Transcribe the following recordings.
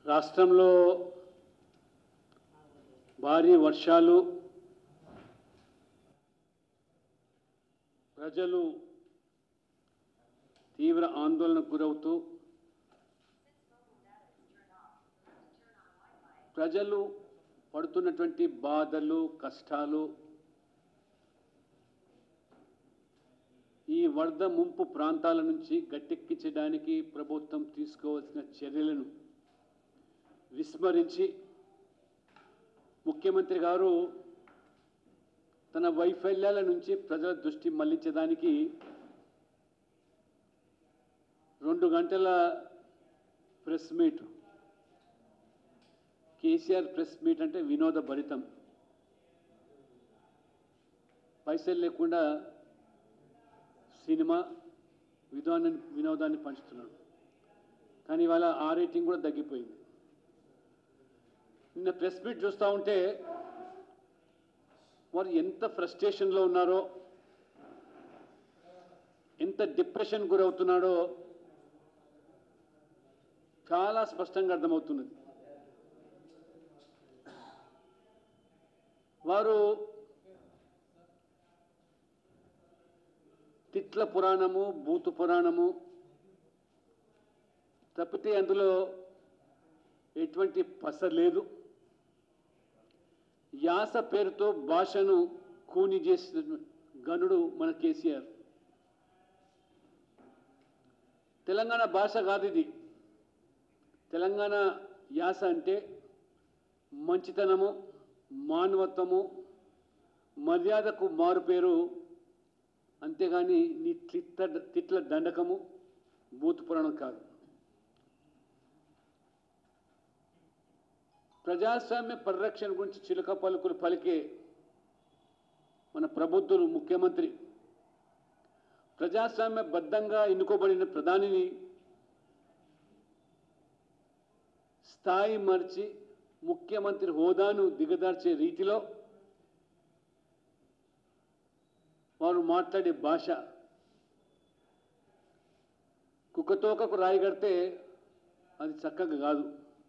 రాష్ట్రంలో భారీ వర్షాలు ప్రజలు తీవ్ర ఆందోళనకు గురవుతూ ప్రజలు పడుతున్నటువంటి బాధలు కష్టాలు ఈ వరద ముంపు ప్రాంతాల నుంచి గట్టెక్కించడానికి ప్రభుత్వం తీసుకోవాల్సిన చర్యలను విస్మరించి ముఖ్యమంత్రి గారు తన వైఫల్యాల నుంచి ప్రజల దృష్టి మళ్లించడానికి రెండు గంటల press meet KCR press meet అంటే వినోద భరితం పైసలు లేకుండా సినిమా విధాన్ని వినోదాన్ని పంచుతున్నాడు కానీ ఇవాళ ఆ రేటింగ్ కూడా తగ్గిపోయింది నిన్న ప్రెస్ మీట్ చూస్తూ ఉంటే వారు ఎంత ఫ్రస్ట్రేషన్లో ఉన్నారో ఎంత డిప్రెషన్ గురవుతున్నాడో చాలా స్పష్టంగా అర్థమవుతున్నది వారు తిట్ల పురాణము భూత పురాణము తప్పితే అందులో ఎటువంటి పస లేదు యాస పేరుతో భాషను కూని చేసిన గనుడు మన కేసీఆర్ తెలంగాణ భాష కాదు ఇది తెలంగాణ యాస అంటే మంచితనము మానవత్వము మర్యాదకు మారుపేరు అంతేగాని నీ తిట్ల తిట్ల దండకము భూత పురాణం కాదు ప్రజాస్వామ్య పరిరక్షణ గురించి చిలుక పలుకులు పలికే మన ప్రబుద్ధులు ముఖ్యమంత్రి ప్రజాస్వామ్య బద్ధంగా ఎన్నుకోబడిన ప్రధానిని స్థాయి మర్చి ముఖ్యమంత్రి హోదాను దిగదార్చే రీతిలో వారు మాట్లాడే భాష కుక్కతోకకు రాయి కడితే అది చక్కగా కాదు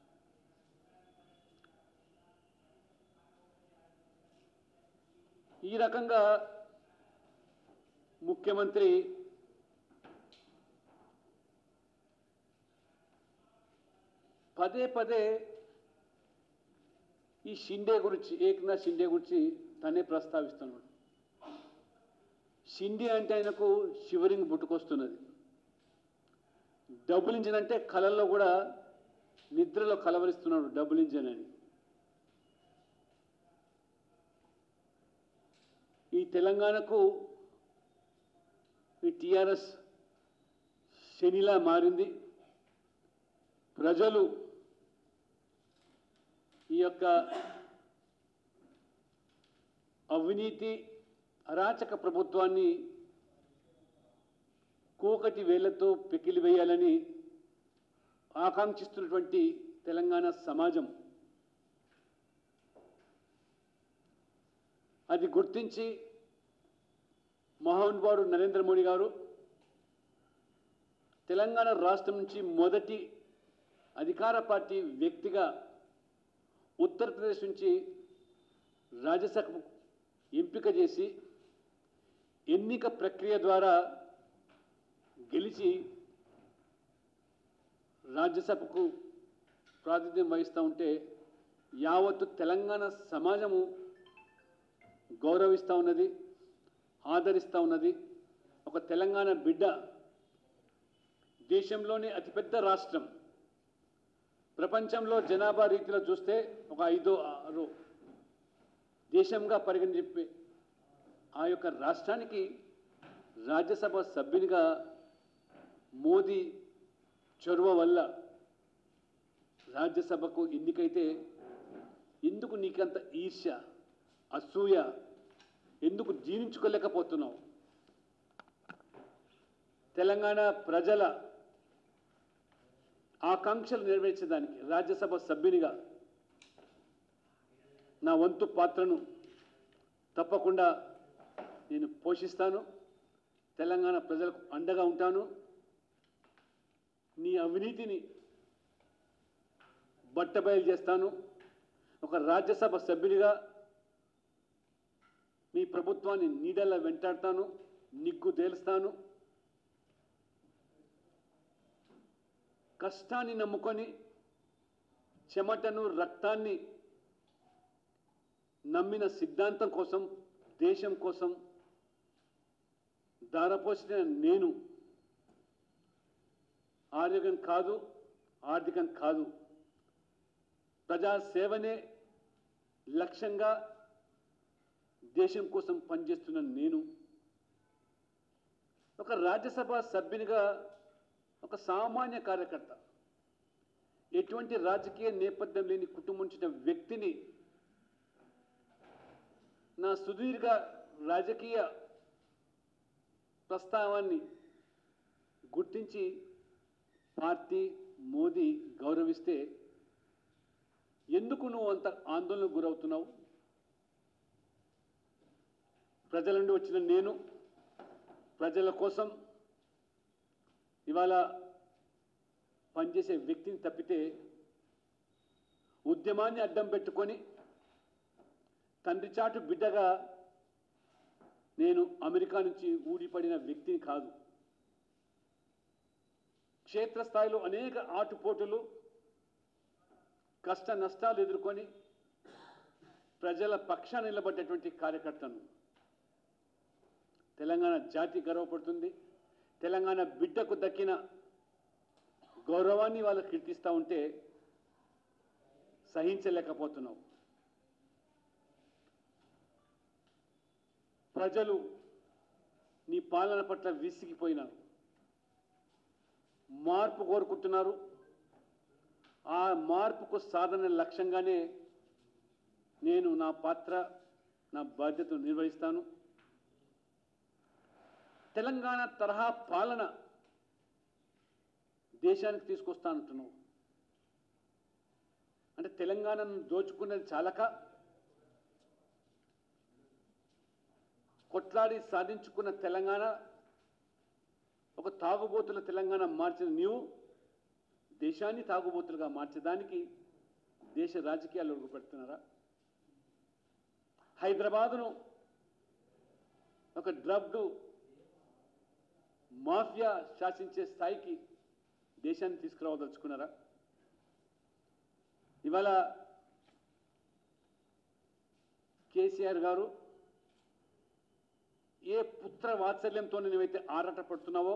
ఈ రకంగా ముఖ్యమంత్రి పదే పదే ఈ షిండే గురించి ఏకనాథ్ షిండే గురించి తనే ప్రస్తావిస్తున్నాడు షిండే అంటే ఆయనకు షివరింగ్ పుట్టుకొస్తున్నది డబుల్ ఇంజిన్ అంటే కళల్లో కూడా నిద్రలో కలవరిస్తున్నాడు డబుల్ ఇంజిన్ అని ఈ తెలంగాణకు ఈ టిఆర్ఎస్ శనిలా మారింది ప్రజలు ఈ యొక్క అవినీతి అరాచక ప్రభుత్వాన్ని కూకటి వేళ్లతో పెకిలివేయాలని ఆకాంక్షిస్తున్నటువంటి తెలంగాణ సమాజం అది గుర్తించి మహానుభావుడు నరేంద్ర మోడీ గారు తెలంగాణ రాష్ట్రం నుంచి మొదటి అధికార పార్టీ వ్యక్తిగా ఉత్తరప్రదేశ్ నుంచి రాజ్యసభకు ఎంపిక చేసి ఎన్నిక ప్రక్రియ ద్వారా గెలిచి రాజ్యసభకు ప్రాతినిధ్యం వహిస్తూ ఉంటే యావత్తు తెలంగాణ సమాజము గౌరవిస్తూ ఉన్నది ఆదరిస్తూ ఉన్నది ఒక తెలంగాణ బిడ్డ దేశంలోనే అతిపెద్ద రాష్ట్రం ప్రపంచంలో జనాభా రీతిలో చూస్తే ఒక ఐదో ఆరో దేశంగా పరిగణింపే ఆ యొక్క రాష్ట్రానికి రాజ్యసభ సభ్యునిగా మోదీ చొరవ వల్ల రాజ్యసభకు ఎన్నికైతే ఎందుకు నీకంత ఈర్ష్య అసూయ ఎందుకు జీర్ణించుకోలేకపోతున్నావు తెలంగాణ ప్రజల ఆకాంక్షలు నెరవేర్చడానికి రాజ్యసభ సభ్యునిగా నా వంతు పాత్రను తప్పకుండా నేను పోషిస్తాను తెలంగాణ ప్రజలకు అండగా ఉంటాను నీ అవినీతిని బట్టబయలు చేస్తాను ఒక రాజ్యసభ సభ్యుడిగా మీ ప్రభుత్వాన్ని నీడలా వెంటాడతాను నిగ్గు తేలుస్తాను కష్టాన్ని నమ్ముకొని చెమటను రక్తాన్ని నమ్మిన సిద్ధాంతం కోసం దేశం కోసం ధారపోసిన నేను ఆరోగ్యం కాదు ఆర్థికం కాదు ప్రజాసేవనే లక్ష్యంగా దేశం కోసం పనిచేస్తున్న నేను ఒక రాజ్యసభ సభ్యునిగా ఒక సామాన్య కార్యకర్త ఎటువంటి రాజకీయ నేపథ్యం లేని కుటుంబం చెందిన వ్యక్తిని నా సుదీర్ఘ రాజకీయ ప్రస్తావాన్ని గుర్తించి పార్టీ మోదీ గౌరవిస్తే ఎందుకు నువ్వు అంత ఆందోళనకు గురవుతున్నావు ప్రజల నుండి వచ్చిన నేను ప్రజల కోసం ఇవాళ పనిచేసే వ్యక్తిని తప్పితే ఉద్యమాన్ని అడ్డం పెట్టుకొని తండ్రి చాటు బిడ్డగా నేను అమెరికా నుంచి ఊడిపడిన వ్యక్తిని కాదు క్షేత్రస్థాయిలో అనేక ఆటుపోటులు కష్ట నష్టాలు ఎదుర్కొని ప్రజల పక్షాన నిలబడ్డటువంటి కార్యకర్తను తెలంగాణ జాతి గర్వపడుతుంది తెలంగాణ బిడ్డకు దక్కిన గౌరవాన్ని వాళ్ళు కీర్తిస్తూ ఉంటే సహించలేకపోతున్నావు ప్రజలు నీ పాలన పట్ల విసిగిపోయినారు మార్పు కోరుకుంటున్నారు ఆ మార్పుకు సాధన లక్ష్యంగానే నేను నా పాత్ర నా బాధ్యతను నిర్వహిస్తాను తెలంగాణ తరహా పాలన దేశానికి తీసుకొస్తానంటున్నావు అంటే తెలంగాణను దోచుకున్నది చాలక కొట్లాడి సాధించుకున్న తెలంగాణ ఒక తాగుబోతుల తెలంగాణ మార్చిన నీవు దేశాన్ని తాగుబోతులుగా మార్చడానికి దేశ రాజకీయాలు అడుగుపెడుతున్నారా హైదరాబాదును ఒక డ్రగ్ మాఫియా శాసించే స్థాయికి దేశాన్ని తీసుకురావదలుచుకున్నారా ఇవాళ కేసీఆర్ గారు ఏ పుత్ర వాత్సల్యంతో నువ్వైతే ఆరాట పడుతున్నావో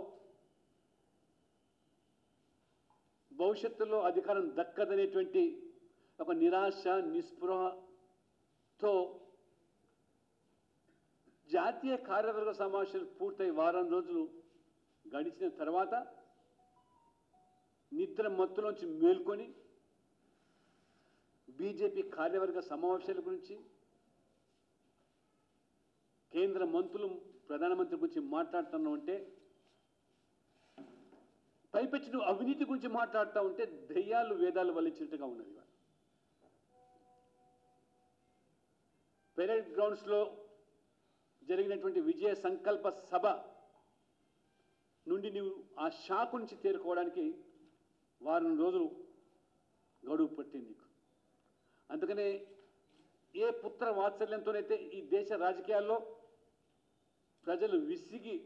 భవిష్యత్తులో అధికారం దక్కదనేటువంటి ఒక నిరాశ నిస్పృహతో జాతీయ కార్యవర్గ సమావేశాలు పూర్తయి వారం రోజులు గడిచిన తర్వాత నిద్ర మత్తులోంచి మేల్కొని బీజేపీ కార్యవర్గ సమావేశాల గురించి కేంద్ర మంత్రులు ప్రధానమంత్రి గురించి మాట్లాడుతున్నావు అంటే పైపెచ్చి నువ్వు అవినీతి గురించి మాట్లాడుతూ ఉంటే దెయ్యాలు వేదాలు వల్లించినట్టుగా ఉన్నది ఇవాళ పెరేడ్ గ్రౌండ్స్లో జరిగినటువంటి విజయ సంకల్ప సభ నుండి నువ్వు ఆ షాకు నుంచి తేరుకోవడానికి వారం రోజులు గడువు పట్టింది నీకు అందుకనే ఏ పుత్ర వాత్సల్యంతోనైతే ఈ దేశ రాజకీయాల్లో ప్రజలు విసిగి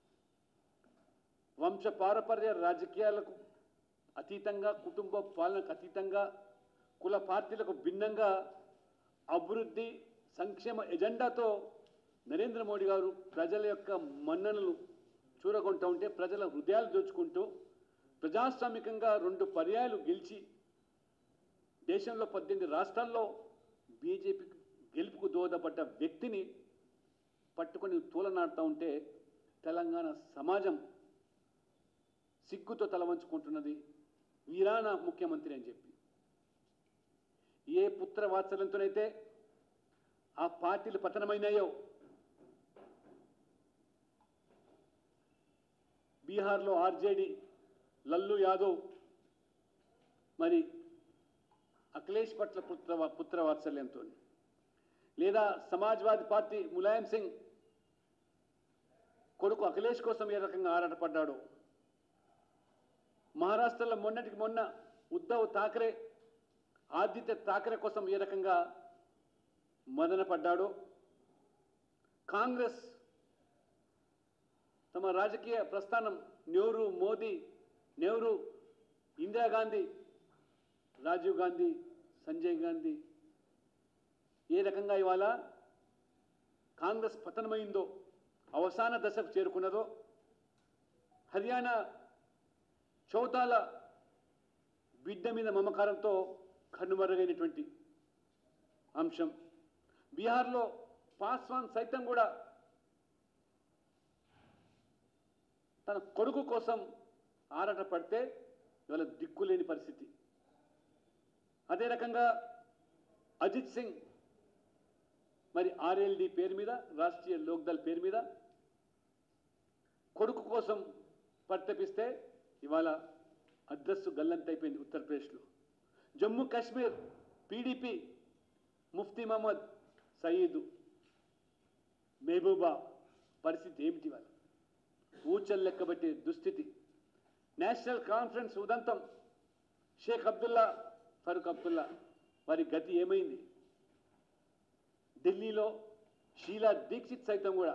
వంశ పారపర్య రాజకీయాలకు అతీతంగా కుటుంబ పాలనకు అతీతంగా కుల పార్టీలకు భిన్నంగా అభివృద్ధి సంక్షేమ ఎజెండాతో నరేంద్ర మోడీ గారు ప్రజల యొక్క మన్ననలు చూరగొంటూ ఉంటే ప్రజల హృదయాలు దోచుకుంటూ ప్రజాస్వామికంగా రెండు పర్యాయాలు గెలిచి దేశంలో పద్దెనిమిది రాష్ట్రాల్లో బీజేపీ గెలుపుకు దోహదపడ్డ వ్యక్తిని పట్టుకొని తూలనాడుతూ ఉంటే తెలంగాణ సమాజం సిగ్గుతో తలవంచుకుంటున్నది వీరాన ముఖ్యమంత్రి అని చెప్పి ఏ పుత్ర వాత్సల్యంతోనైతే ఆ పార్టీలు పతనమైనాయో బీహార్లో ఆర్జేడి లల్లు యాదవ్ మరి అఖిలేష్ పట్ల పుత్ర పుత్ర వాత్సల్యంతో లేదా సమాజ్వాదీ పార్టీ ములాయం సింగ్ కొడుకు అఖిలేష్ కోసం ఏ రకంగా ఆరాటపడ్డాడో మహారాష్ట్రలో మొన్నటికి మొన్న ఉద్ధవ్ ఠాక్రే ఆదిత్య థాకరే కోసం ఏ రకంగా మదన పడ్డాడో కాంగ్రెస్ తమ రాజకీయ ప్రస్థానం నెహ్రూ మోదీ నెహ్రూ ఇందిరాగాంధీ రాజీవ్ గాంధీ సంజయ్ గాంధీ ఏ రకంగా ఇవాళ కాంగ్రెస్ పతనమైందో అవసాన దశకు చేరుకున్నదో హర్యానా చౌతాల బిడ్డ మీద మమకారంతో కన్నుమరుగైనటువంటి అంశం బీహార్లో పాస్వాన్ సైతం కూడా తన కొడుకు కోసం ఆరాట పడితే ఇవాళ దిక్కులేని పరిస్థితి అదే రకంగా అజిత్ సింగ్ మరి ఆర్ఎల్డి పేరు మీద రాష్ట్రీయ లోక్దల్ పేరు మీద కొడుకు కోసం పరితపిస్తే ఇవాళ అడ్రస్సు గల్లంతైపోయింది ఉత్తరప్రదేశ్లో జమ్మూ కాశ్మీర్ పీడీపీ ముఫ్తీ మహమ్మద్ సయీదు మెహబూబా పరిస్థితి ఏమిటి వాళ్ళ ఊచలు లెక్కబట్టే దుస్థితి నేషనల్ కాన్ఫరెన్స్ ఉదంతం షేక్ అబ్దుల్లా ఫరూక్ అబ్దుల్లా వారి గతి ఏమైంది ఢిల్లీలో షీలా దీక్షిత్ సైతం కూడా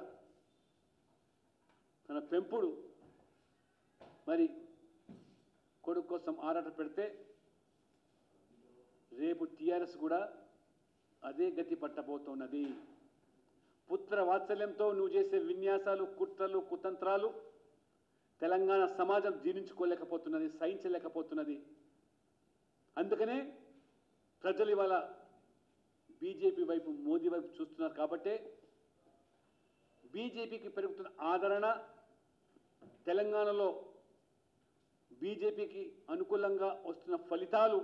తన పెంపుడు మరి కొడుకు కోసం ఆరాట పెడితే రేపు టీఆర్ఎస్ కూడా అదే గతి పట్టబోతున్నది పుత్ర వాత్సల్యంతో నువ్వు చేసే విన్యాసాలు కుట్రలు కుతంత్రాలు తెలంగాణ సమాజం జీర్ణించుకోలేకపోతున్నది సహించలేకపోతున్నది అందుకనే ప్రజలు ఇవాళ బీజేపీ వైపు మోదీ వైపు చూస్తున్నారు కాబట్టే బీజేపీకి పెరుగుతున్న ఆదరణ తెలంగాణలో బీజేపీకి అనుకూలంగా వస్తున్న ఫలితాలు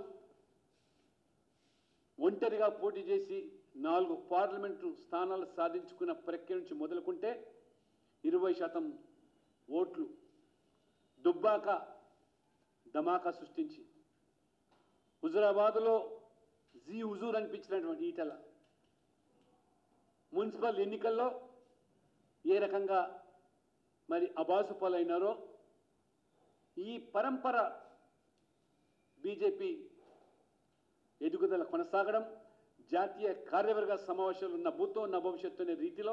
ఒంటరిగా పోటీ చేసి నాలుగు పార్లమెంటు స్థానాలు సాధించుకున్న ప్రక్రియ నుంచి మొదలుకుంటే ఇరవై శాతం ఓట్లు దుబ్బాక ధమాకా సృష్టించి హుజురాబాదులో జీ హుజూర్ అనిపించినటువంటి ఈటల మున్సిపల్ ఎన్నికల్లో ఏ రకంగా మరి అబాసు పాలైనారో ఈ పరంపర బీజేపీ ఎదుగుదల కొనసాగడం జాతీయ కార్యవర్గ సమావేశాలు ఉన్న భూతో ఉన్న భవిష్యత్తు అనే రీతిలో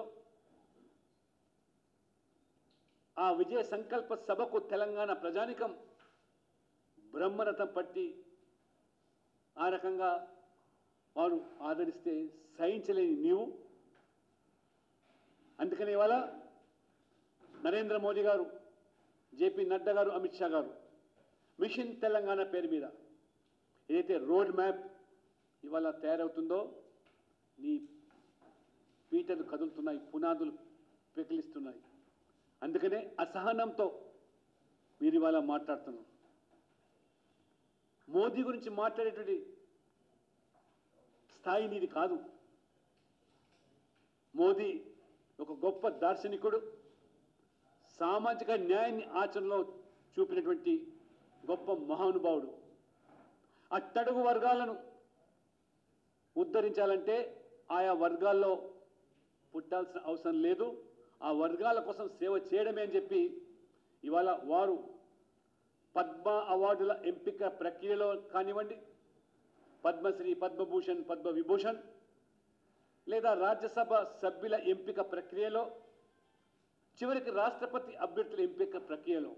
ఆ విజయ సంకల్ప సభకు తెలంగాణ ప్రజానికం బ్రహ్మరథం పట్టి ఆ రకంగా వారు ఆదరిస్తే సహించలేని నీవు అందుకని ఇవాళ నరేంద్ర మోదీ గారు జేపీ నడ్డా గారు అమిత్ షా గారు మిషన్ తెలంగాణ పేరు మీద ఏదైతే రోడ్ మ్యాప్ ఇవాళ తయారవుతుందో నీ పీటలు కదులుతున్నాయి పునాదులు పెకిలిస్తున్నాయి అందుకనే అసహనంతో మీరు ఇవాళ మాట్లాడుతున్నారు మోదీ గురించి మాట్లాడేటువంటి స్థాయి నీది కాదు మోదీ ఒక గొప్ప దార్శనికుడు సామాజిక న్యాయాన్ని ఆచరణలో చూపినటువంటి గొప్ప మహానుభావుడు అట్టడుగు వర్గాలను ఉద్ధరించాలంటే ఆయా వర్గాల్లో పుట్టాల్సిన అవసరం లేదు ఆ వర్గాల కోసం సేవ చేయడమే అని చెప్పి ఇవాళ వారు పద్మ అవార్డుల ఎంపిక ప్రక్రియలో కానివ్వండి పద్మశ్రీ పద్మభూషణ్ పద్మ విభూషణ్ లేదా రాజ్యసభ సభ్యుల ఎంపిక ప్రక్రియలో చివరికి రాష్ట్రపతి అభ్యర్థుల ఎంపిక ప్రక్రియలో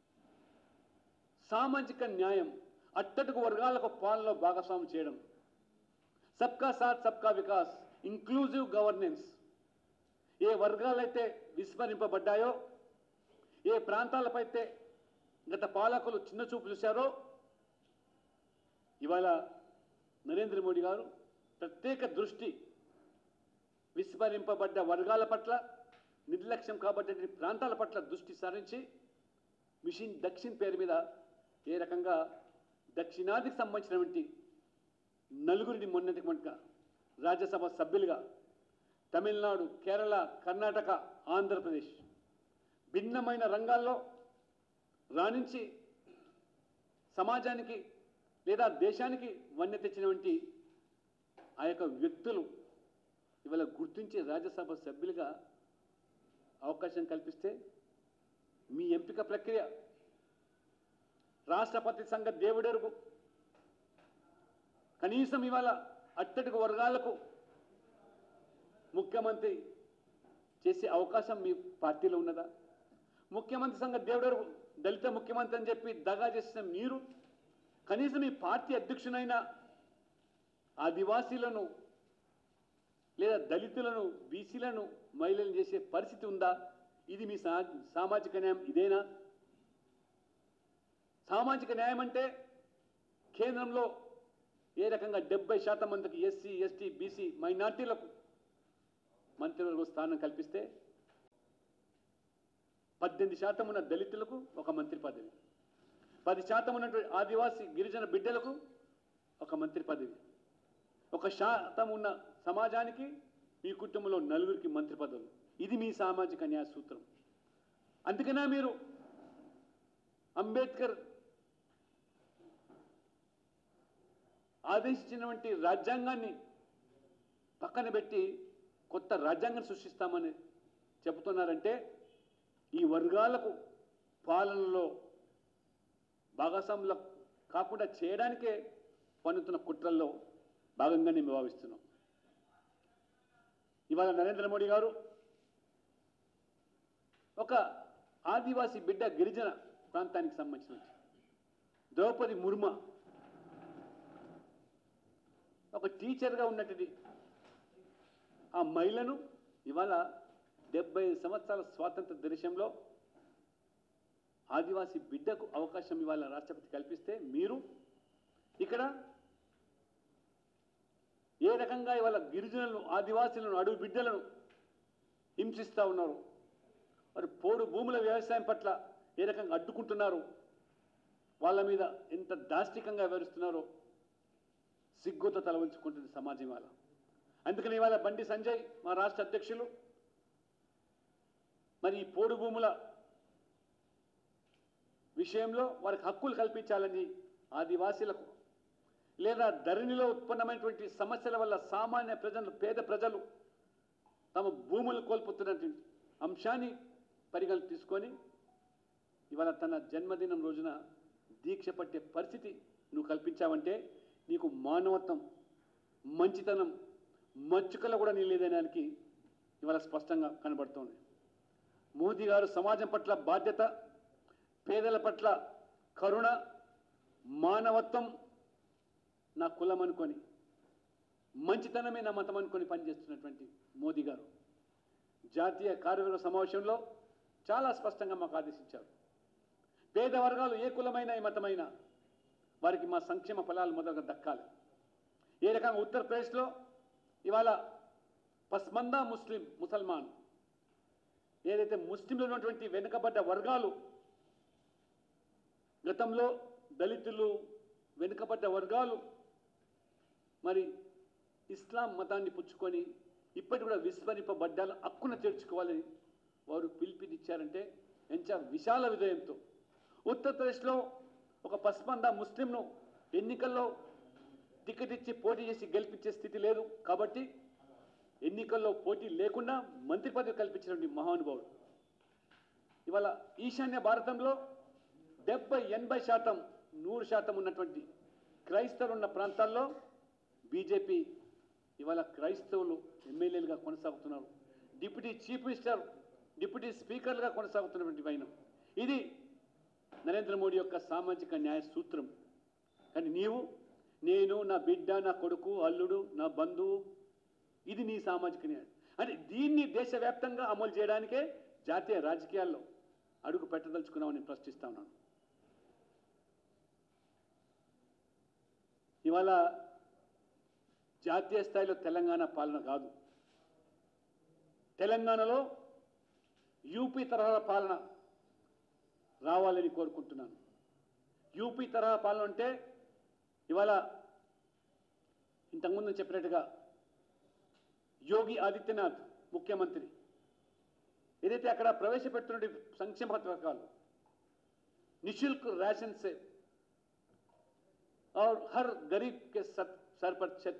సామాజిక న్యాయం అట్టడుగు వర్గాలకు పాలనలో భాగస్వామ్యం చేయడం సబ్కా సాత్ సబ్కా వికాస్ ఇంక్లూజివ్ గవర్నెన్స్ ఏ వర్గాలైతే విస్మరింపబడ్డాయో ఏ ప్రాంతాలపైతే గత పాలకులు చిన్న చూపు చూశారో ఇవాళ నరేంద్ర మోడీ గారు ప్రత్యేక దృష్టి విస్మరింపబడ్డ వర్గాల పట్ల నిర్లక్ష్యం కాబట్టి ప్రాంతాల పట్ల దృష్టి సారించి మిషన్ దక్షిణ్ పేరు మీద ఏ రకంగా దక్షిణాదికి సంబంధించినటువంటి నలుగురిని మొన్నటి మొన్న రాజ్యసభ సభ్యులుగా తమిళనాడు కేరళ కర్ణాటక ఆంధ్రప్రదేశ్ భిన్నమైన రంగాల్లో రాణించి సమాజానికి లేదా దేశానికి వన్య తెచ్చినటువంటి ఆ యొక్క వ్యక్తులు ఇవాళ గుర్తించి రాజ్యసభ సభ్యులుగా అవకాశం కల్పిస్తే మీ ఎంపిక ప్రక్రియ రాష్ట్రపతి సంఘ దేవుడెరుగు కనీసం ఇవాళ అట్టడుగు వర్గాలకు ముఖ్యమంత్రి చేసే అవకాశం మీ పార్టీలో ఉన్నదా ముఖ్యమంత్రి సంఘ దేవుడు దళిత ముఖ్యమంత్రి అని చెప్పి దగా చేసిన మీరు కనీసం మీ పార్టీ అధ్యక్షునైన ఆదివాసీలను లేదా దళితులను బీసీలను మహిళలను చేసే పరిస్థితి ఉందా ఇది మీ సా సామాజిక న్యాయం ఇదేనా సామాజిక న్యాయం అంటే కేంద్రంలో ఏ రకంగా డెబ్బై శాతం మందికి ఎస్సీ ఎస్టీ బీసీ మైనార్టీలకు మంత్రివర్గ స్థానం కల్పిస్తే పద్దెనిమిది శాతం ఉన్న దళితులకు ఒక మంత్రి పదవి పది శాతం ఉన్నటువంటి ఆదివాసీ గిరిజన బిడ్డలకు ఒక మంత్రి పదవి ఒక శాతం ఉన్న సమాజానికి మీ కుటుంబంలో నలుగురికి మంత్రి పదవులు ఇది మీ సామాజిక న్యాయ సూత్రం అందుకనే మీరు అంబేద్కర్ ఆదేశించినటువంటి రాజ్యాంగాన్ని పక్కన పెట్టి కొత్త రాజ్యాంగం సృష్టిస్తామని చెబుతున్నారంటే ఈ వర్గాలకు పాలనలో భాగస్వాములు కాకుండా చేయడానికే పన్నుతున్న కుట్రల్లో భాగంగా మేము భావిస్తున్నాం ఇవాళ నరేంద్ర మోడీ గారు ఒక ఆదివాసీ బిడ్డ గిరిజన ప్రాంతానికి సంబంధించిన ద్రౌపది ముర్మ ఒక టీచర్గా ఉన్నటువంటి ఆ మహిళను ఇవాళ డెబ్బై సంవత్సరాల స్వాతంత్ర దేశంలో ఆదివాసీ బిడ్డకు అవకాశం ఇవాళ రాష్ట్రపతి కల్పిస్తే మీరు ఇక్కడ ఏ రకంగా ఇవాళ గిరిజనులను ఆదివాసీలను అడవి బిడ్డలను హింసిస్తూ ఉన్నారు మరి పోడు భూముల వ్యవసాయం పట్ల ఏ రకంగా అడ్డుకుంటున్నారు వాళ్ళ మీద ఎంత దాష్టికంగా వివరిస్తున్నారో సిగ్గుతో తల ఉంచుకుంటుంది సమాజం ఇవాళ అందుకని ఇవాళ బండి సంజయ్ మా రాష్ట్ర అధ్యక్షులు మరి ఈ పోడు భూముల విషయంలో వారికి హక్కులు కల్పించాలని ఆదివాసీలకు లేదా ధరణిలో ఉత్పన్నమైనటువంటి సమస్యల వల్ల సామాన్య ప్రజలు పేద ప్రజలు తమ భూములు కోల్పోతున్నటువంటి అంశాన్ని పరిగణలు తీసుకొని ఇవాళ తన జన్మదినం రోజున దీక్ష పట్టే పరిస్థితి నువ్వు కల్పించావంటే నీకు మానవత్వం మంచితనం మచ్చుకల కూడా నిలేదనడానికి ఇవాళ స్పష్టంగా కనబడుతోంది మోదీ గారు సమాజం పట్ల బాధ్యత పేదల పట్ల కరుణ మానవత్వం నా కులం అనుకొని మంచితనమే నా మతం అనుకొని పనిచేస్తున్నటువంటి మోదీ గారు జాతీయ కార్యవర్గ సమావేశంలో చాలా స్పష్టంగా మాకు ఆదేశించారు పేద వర్గాలు ఏ కులమైన ఏ మతమైనా వారికి మా సంక్షేమ ఫలాలు మొదలుగా దక్కాలి ఏ రకంగా ఉత్తరప్రదేశ్లో ఇవాళ పస్మందా ముస్లిం ముసల్మాన్ ఏదైతే ముస్లింలు ఉన్నటువంటి వెనుకబడ్డ వర్గాలు గతంలో దళితులు వెనుకబడ్డ వర్గాలు మరి ఇస్లాం మతాన్ని పుచ్చుకొని ఇప్పటి కూడా విస్మరింపబడ్డాలు హక్కున చేర్చుకోవాలని వారు పిలిపినిచ్చారంటే ఎంత విశాల విజయంతో ఉత్తరప్రదేశ్లో ఒక పస్మంద ముస్లింను ఎన్నికల్లో టికెట్ ఇచ్చి పోటీ చేసి గెలిపించే స్థితి లేదు కాబట్టి ఎన్నికల్లో పోటీ లేకుండా మంత్రి పదవి కల్పించినటువంటి మహానుభావుడు ఇవాళ ఈశాన్య భారతంలో డెబ్బై ఎనభై శాతం నూరు శాతం ఉన్నటువంటి క్రైస్తవులు ఉన్న ప్రాంతాల్లో బీజేపీ ఇవాళ క్రైస్తవులు ఎమ్మెల్యేలుగా కొనసాగుతున్నారు డిప్యూటీ చీఫ్ మినిస్టర్ డిప్యూటీ స్పీకర్లుగా కొనసాగుతున్నటువంటి వైనం ఇది నరేంద్ర మోడీ యొక్క సామాజిక న్యాయ సూత్రం కానీ నీవు నేను నా బిడ్డ నా కొడుకు అల్లుడు నా బంధువు ఇది నీ సామాజిక న్యాయం అంటే దీన్ని దేశవ్యాప్తంగా అమలు చేయడానికే జాతీయ రాజకీయాల్లో అడుగు పెట్టదలుచుకున్నామని ప్రశ్నిస్తా ఉన్నాను ఇవాళ జాతీయ స్థాయిలో తెలంగాణ పాలన కాదు తెలంగాణలో యూపీ తరహా పాలన రావాలని కోరుకుంటున్నాను యూపీ తరహా పాలన అంటే ఇవాళ ఇంతకుముందు చెప్పినట్టుగా యోగి ఆదిత్యనాథ్ ముఖ్యమంత్రి ఏదైతే అక్కడ ప్రవేశపెడుతున్న సంక్షేమ పథకాలు निशुल्क राशन से और हर गरीब के सर, सर पर छत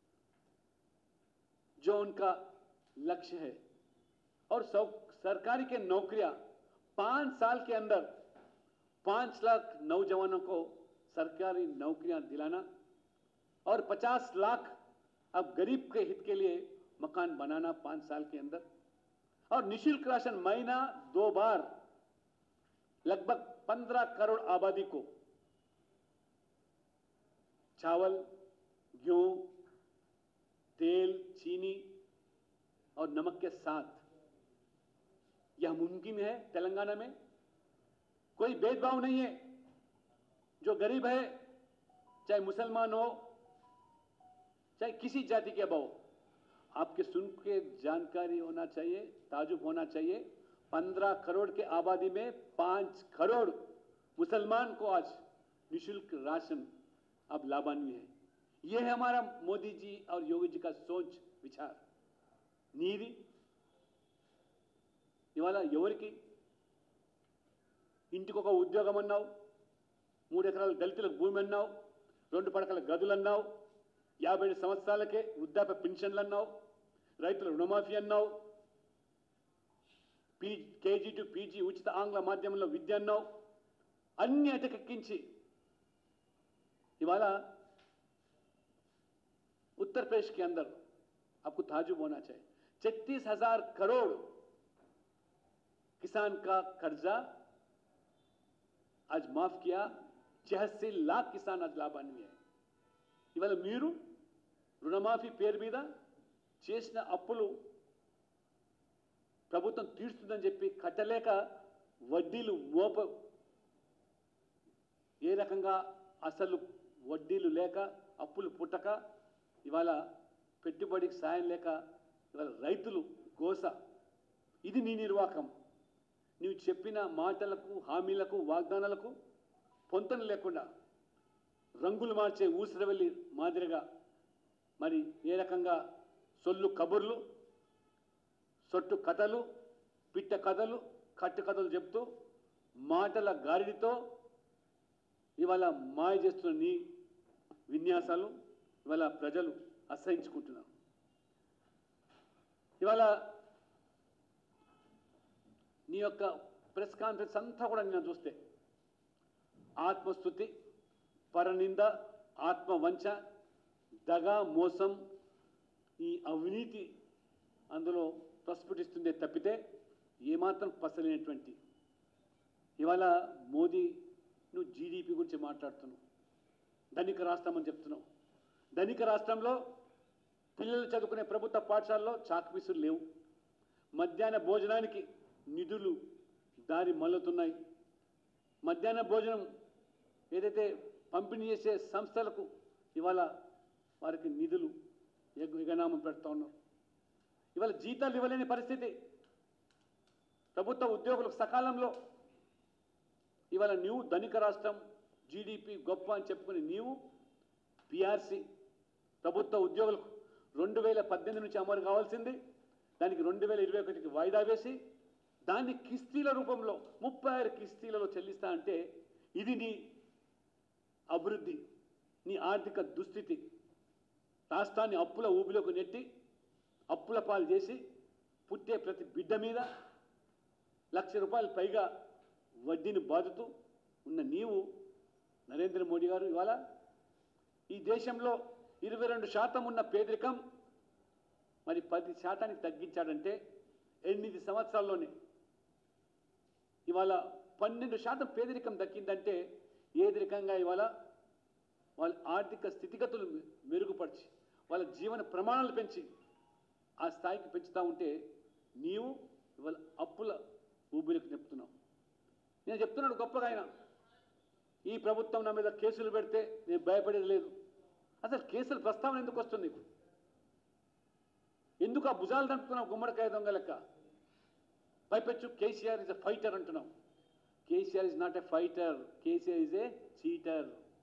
जो उनका लक्ष्य है और सौ सरकारी के नौकरियां पांच साल के अंदर पांच लाख नौजवानों को सरकारी नौकरियां दिलाना और 50 लाख अब गरीब के हित के लिए मकान बनाना पांच साल के अंदर और निशुल्क राशन महीना दो बार लगभग 15 करोड़ आबादी को चावल गेहूं तेल चीनी और नमक के साथ यह मुमकिन है तेलंगाना में कोई भेदभाव नहीं है जो गरीब है चाहे मुसलमान हो चाहे किसी जाति के हो आपके सुन के जानकारी होना चाहिए ताजुब होना चाहिए पंद्रह करोड़ के आबादी में पांच करोड़ मुसलमान को आज निशुल्क राशन अब लाभान्वित है यह है हमारा मोदी जी और योगी जी का सोच विचार నీది ఇవాళ ఎవరికి ఇంటికి ఒక ఉద్యోగం అన్నావు మూడు ఎకరాల దళితులకు భూమి అన్నావు రెండు పడకల గదులు అన్నావు యాభై ఏడు సంవత్సరాలకే వృద్ధాప్య పెన్షన్లు అన్నావు రైతుల రుణమాఫీ అన్నావు పీ కేజీ టు పీజీ ఉచిత ఆంగ్ల మాధ్యమంలో విద్య అన్నావు అన్ని అటకెక్కించి ఇవాళ उत्तर प्रदेश के अंदर आपको ताजुब होना चाहिए छत्तीस हजार करोड़ किसान का कर्जा आज माफ किया छियासी लाख किसान आज లాభాన్వి ఇవాళ మీరు రుణమాఫీ పేరు మీద చేసిన అప్పులు ప్రభుత్వం తీర్చుతుందని చెప్పి కట్టలేక వడ్డీలు మోప ఏ రకంగా అసలు వడ్డీలు లేక అప్పులు పుట్టక ఇవాళ పెట్టుబడికి సాయం లేక ఇవాళ రైతులు గోస ఇది నీ నిర్వాహకం నీవు చెప్పిన మాటలకు హామీలకు వాగ్దానాలకు పొంతన లేకుండా రంగులు మార్చే ఊసరవెల్లి మాదిరిగా మరి ఏ రకంగా సొల్లు కబుర్లు సొట్టు కథలు పిట్ట కథలు కట్టు కథలు చెప్తూ మాటల గారిడితో ఇవాళ మాయ చేస్తున్న నీ విన్యాసాలు ఇవాళ ప్రజలు అసహించుకుంటున్నారు ఇవాళ నీ యొక్క ప్రెస్ కాన్ఫరెన్స్ అంతా కూడా నేను చూస్తే ఆత్మస్థుతి పరనింద ఆత్మవంచ దగా మోసం ఈ అవినీతి అందులో ప్రస్ఫుటిస్తుందే తప్పితే ఏమాత్రం పసలేనటువంటి ఇవాళ మోదీ నువ్వు జీడిపి గురించి మాట్లాడుతున్నావు ధనిక రాష్ట్రం అని చెప్తున్నావు ధనిక రాష్ట్రంలో పిల్లలు చదువుకునే ప్రభుత్వ పాఠశాలలో చాక్పీసులు లేవు మధ్యాహ్న భోజనానికి నిధులు దారి మల్లుతున్నాయి మధ్యాహ్న భోజనం ఏదైతే పంపిణీ చేసే సంస్థలకు ఇవాళ వారికి నిధులు ఎగ- ఎగనామం పెడతా ఉన్నారు ఇవాళ జీతాలు ఇవ్వలేని పరిస్థితి ప్రభుత్వ ఉద్యోగులకు సకాలంలో ఇవాళ నీవు ధనిక రాష్ట్రం జీడిపి గొప్ప అని చెప్పుకుని నీవు పిఆర్సి ప్రభుత్వ ఉద్యోగులకు రెండు వేల పద్దెనిమిది నుంచి అమలు కావాల్సింది దానికి రెండు వేల ఇరవై ఒకటికి వాయిదా వేసి దాన్ని కిస్తీల రూపంలో ముప్పై ఆరు కిస్తీలలో చెల్లిస్తా అంటే ఇది నీ అభివృద్ధి నీ ఆర్థిక దుస్థితి రాష్ట్రాన్ని అప్పుల ఊబిలోకి నెట్టి అప్పుల పాలు చేసి పుట్టే ప్రతి బిడ్డ మీద లక్ష రూపాయలు పైగా వడ్డీని బాదుతూ ఉన్న నీవు నరేంద్ర మోడీ గారు ఇవాళ ఈ దేశంలో ఇరవై రెండు శాతం ఉన్న పేదరికం మరి పది శాతానికి తగ్గించాడంటే ఎనిమిది సంవత్సరాల్లోనే ఇవాళ పన్నెండు శాతం పేదరికం దక్కిందంటే ఏది రకంగా ఇవాళ వాళ్ళ ఆర్థిక స్థితిగతులు మె- మెరుగుపరిచి వాళ్ళ జీవన ప్రమాణాలు పెంచి ఆ స్థాయికి పెంచుతూ ఉంటే నీవు ఇవాళ అప్పుల ఊబిలకు నెప్పుతున్నావు నేను చెప్తున్నాడు గొప్పగా ఆయన ఈ ప్రభుత్వం నా మీద కేసులు పెడితే నేను భయపడేది లేదు అసలు కేసుల ప్రస్తావన ఎందుకు వస్తుంది నీకు ఎందుకు ఆ భుజాలు దంపుతున్నావు గుమ్మడికాయ దొంగ లెక్క పైపెచ్చు కేసీఆర్ ఇస్ ఎ ఫైటర్ అంటున్నావు KCR is not a fighter KCR is a cheater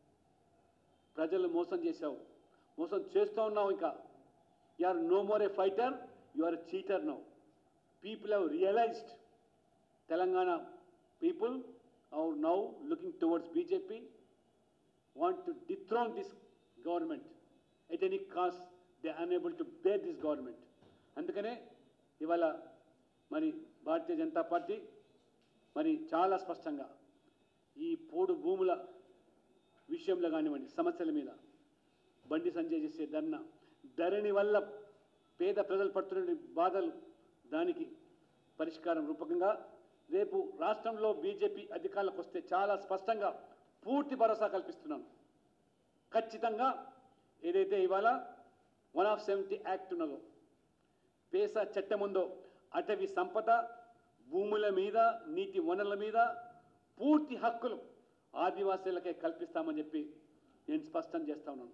ప్రజలు మోసం చేశావు మోసం చేస్తూ ఉన్నావు ఇంకా you are no more a fighter you are cheater now people have realized Telangana people are now looking towards BJP want to dethrone this government at any cost they are unable to bear this government అందుకనే ఇవాళ మరి భారతీయ Janata party మరి చాలా స్పష్టంగా ఈ పోడు భూముల విషయంలో కానివ్వండి సమస్యల మీద బండి సంజయ్ చేసే ధర్నా ధరణి వల్ల పేద ప్రజలు పడుతున్న బాధలు దానికి పరిష్కారం రూపకంగా రేపు రాష్ట్రంలో బీజేపీ అధికారులకు వస్తే చాలా స్పష్టంగా పూర్తి భరోసా కల్పిస్తున్నాను ఖచ్చితంగా ఏదైతే ఇవాళ వన్ ఆఫ్ సెవెంటీ యాక్ట్ ఉన్నదో పేసా చట్టం ఉందో అటవీ సంపద భూముల మీద నీటి వనరుల మీద పూర్తి హక్కులు ఆదివాసీలకే కల్పిస్తామని చెప్పి నేను స్పష్టం చేస్తా ఉన్నాను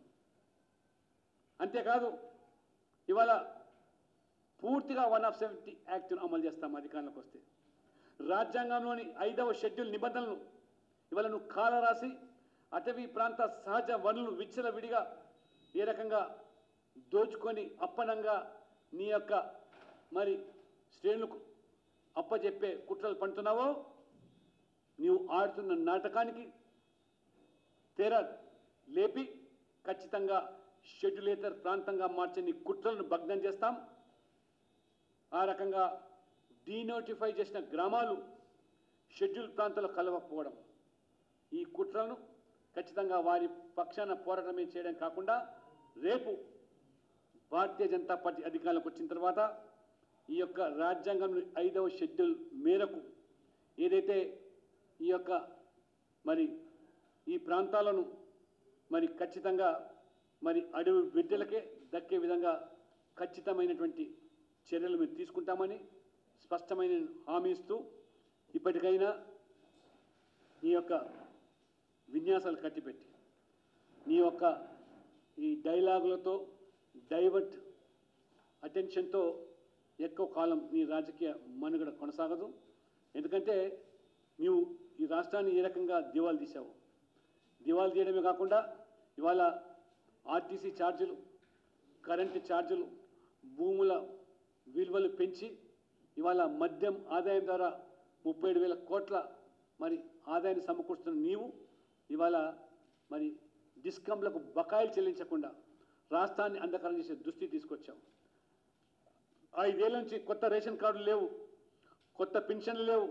అంతేకాదు ఇవాళ పూర్తిగా వన్ ఆఫ్ సెవెంటీ యాక్ట్ను అమలు చేస్తాం అధికారంలోకి వస్తే రాజ్యాంగంలోని ఐదవ షెడ్యూల్ నిబంధనలు ఇవాళ నువ్వు కాల రాసి అటవీ ప్రాంత సహజ వనరులు విచ్చలవిడిగా ఏ రకంగా దోచుకొని అప్పనంగా నీ యొక్క మరి శ్రేణులకు అప్పచెప్పే కుట్రలు పండుతున్నావో నీవు ఆడుతున్న నాటకానికి తెర లేపి ఖచ్చితంగా షెడ్యులేటర్ ప్రాంతంగా మార్చే నీ కుట్రలను భగ్నం చేస్తాం ఆ రకంగా డీనోటిఫై చేసిన గ్రామాలు షెడ్యూల్ ప్రాంతాల్లో కలవకపోవడం ఈ కుట్రలను ఖచ్చితంగా వారి పక్షాన పోరాటమే చేయడం కాకుండా రేపు భారతీయ జనతా పార్టీ అధికారంలోకి వచ్చిన తర్వాత ఈ యొక్క రాజ్యాంగం ఐదవ షెడ్యూల్ మేరకు ఏదైతే ఈ యొక్క మరి ఈ ప్రాంతాలను మరి ఖచ్చితంగా మరి అడవి బిడ్డలకే దక్కే విధంగా ఖచ్చితమైనటువంటి చర్యలు మేము తీసుకుంటామని స్పష్టమైన హామీ ఇస్తూ ఇప్పటికైనా నీ యొక్క విన్యాసాలు కట్టిపెట్టి నీ యొక్క ఈ డైలాగులతో డైవర్ట్ అటెన్షన్తో ఎక్కువ కాలం నీ రాజకీయ మనుగడ కొనసాగదు ఎందుకంటే నీవు ఈ రాష్ట్రాన్ని ఏ రకంగా దివాలు తీసావు దివాలు తీయడమే కాకుండా ఇవాళ ఆర్టీసీ ఛార్జీలు కరెంటు ఛార్జీలు భూముల విలువలు పెంచి ఇవాళ మద్యం ఆదాయం ద్వారా ముప్పై ఏడు వేల కోట్ల మరి ఆదాయాన్ని సమకూరుస్తున్న నీవు ఇవాళ మరి డిస్కంలకు బకాయిలు చెల్లించకుండా రాష్ట్రాన్ని అంధకారం చేసే దుస్థితి తీసుకొచ్చావు ఐదేళ్ల నుంచి కొత్త రేషన్ కార్డులు లేవు కొత్త పింఛన్లు లేవు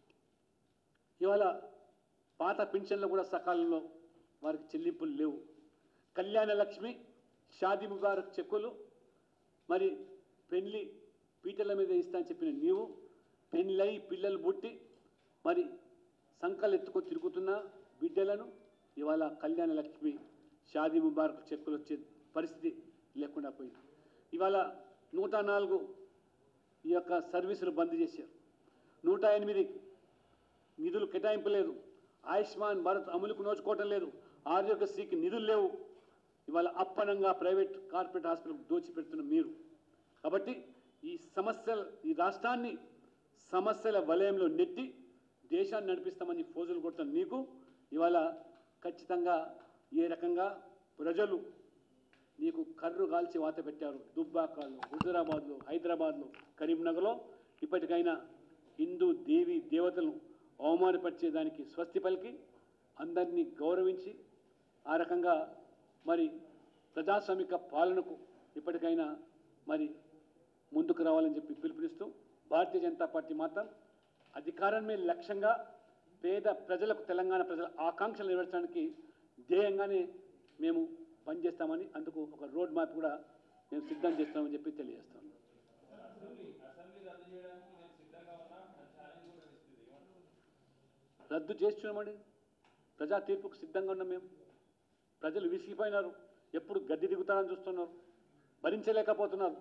ఇవాళ పాత పింఛన్లు కూడా సకాలంలో వారికి చెల్లింపులు లేవు కళ్యాణ లక్ష్మి షాదీ ముబారక్ చెక్కులు మరి పెళ్లి పీటల మీద ఇస్తా అని చెప్పిన నీవు పెళ్ళై పిల్లలు పుట్టి మరి సంకలు ఎత్తుకొని తిరుగుతున్న బిడ్డలను ఇవాళ కళ్యాణ లక్ష్మి షాదీ ముబారక్ చెక్కులు వచ్చే పరిస్థితి లేకుండా పోయింది ఇవాళ నూట నాలుగు ఈ యొక్క సర్వీసులు బంద్ చేశారు నూట ఎనిమిది నిధులు కేటాయింపలేదు ఆయుష్మాన్ భారత్ అమలుకు నోచుకోవటం లేదు ఆరోగ్యశ్రీకి నిధులు లేవు ఇవాళ అప్పనంగా ప్రైవేట్ కార్పొరేట్ హాస్పిటల్కి దోచిపెడుతున్న మీరు కాబట్టి ఈ సమస్యలు ఈ రాష్ట్రాన్ని సమస్యల వలయంలో నెట్టి దేశాన్ని నడిపిస్తామని ఫోజులు కొడుతున్న నీకు ఇవాళ ఖచ్చితంగా ఏ రకంగా ప్రజలు నీకు కర్రు కాల్చి వాత పెట్టారు దుబ్బాకలో హుజురాబాద్లో హైదరాబాద్లో కరీంనగర్లో ఇప్పటికైనా హిందూ దేవి దేవతలను అవమానపరిచేదానికి స్వస్తి పలికి అందరినీ గౌరవించి ఆ రకంగా మరి ప్రజాస్వామిక పాలనకు ఇప్పటికైనా మరి ముందుకు రావాలని చెప్పి పిలుపునిస్తూ భారతీయ జనతా పార్టీ మాత్రం అధికారమే లక్ష్యంగా పేద ప్రజలకు తెలంగాణ ప్రజల ఆకాంక్షలు నెరవేర్చడానికి ధ్యేయంగానే మేము పనిచేస్తామని అందుకు ఒక రోడ్ మ్యాప్ కూడా మేము సిద్ధం చేస్తామని చెప్పి తెలియజేస్తాం అసెంబ్లీ అసెంబ్లీ రద్దు చేయడానికి నేను సిద్ధంగా ఉన్నా అని ఛాలెంజ్ కూడా ఇస్తుంది ఏమంటారు రద్దు చేస్తున్నామండి ప్రజా తీర్పుకు సిద్ధంగా ఉన్నాం మేము ప్రజలు విసిగిపోయినారు ఎప్పుడు గడ్డి దిగుతారని చూస్తున్నారు భరించలేకపోతున్నారు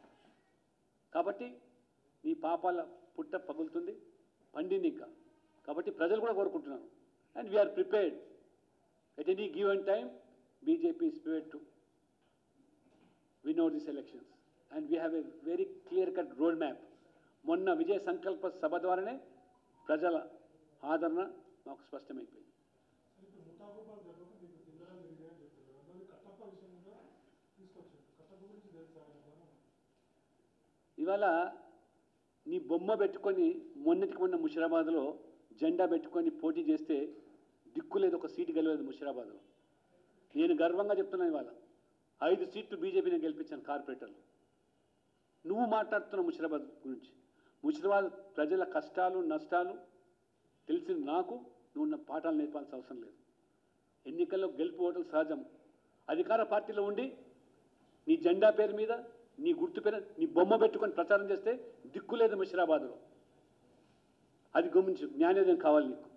కాబట్టి నీ పాపాల పుట్ట పగులుతుంది పండింది ఇంకా కాబట్టి ప్రజలు కూడా కోరుకుంటున్నారు and we are prepared at any give and time BJP is prepared to win over these elections. And we have a very clear-cut roadmap. మొన్న విజయ సంకల్ప సభ ద్వారానే ప్రజల ఆదరణ మాకు స్పష్టమైపోయింది ఇప్పుడు నూట రూపాయలు జరగక మీకు కిందన జరిగాయని చెప్తున్నారు రెండోది కట్టప్ప విషయం కూడా తీసుకొచ్చారు కట్టప్ప గురించి తెలుసా ఆయనకు? ఇవాళ నీ బొమ్మ పెట్టుకొని మొన్నటికి మొన్న ముషిరాబాద్లో జెండా పెట్టుకొని పోటీ చేస్తే దిక్కు లేదు ఒక సీటు గెలవలేదు ముషిరాబాద్లో నేను గర్వంగా చెప్తున్నాను ఇవాళ ఐదు సీట్లు బీజేపీని గెలిపించాను కార్పొరేటర్లు నువ్వు మాట్లాడుతున్న ముషిరాబాద్ గురించి ముషిరాబాద్ ప్రజల కష్టాలు నష్టాలు తెలిసిన నాకు నువ్వు నా పాఠాలు నేర్పాల్సిన అవసరం లేదు ఎన్నికల్లో గెలుపు ఓటలు సహజం అధికార పార్టీలో ఉండి నీ జెండా పేరు మీద నీ గుర్తు పేరు నీ బొమ్మ పెట్టుకొని ప్రచారం చేస్తే దిక్కు లేదు ముషిరాబాద్లో అది గమనించు జ్ఞానోదయం కావాలి నీకు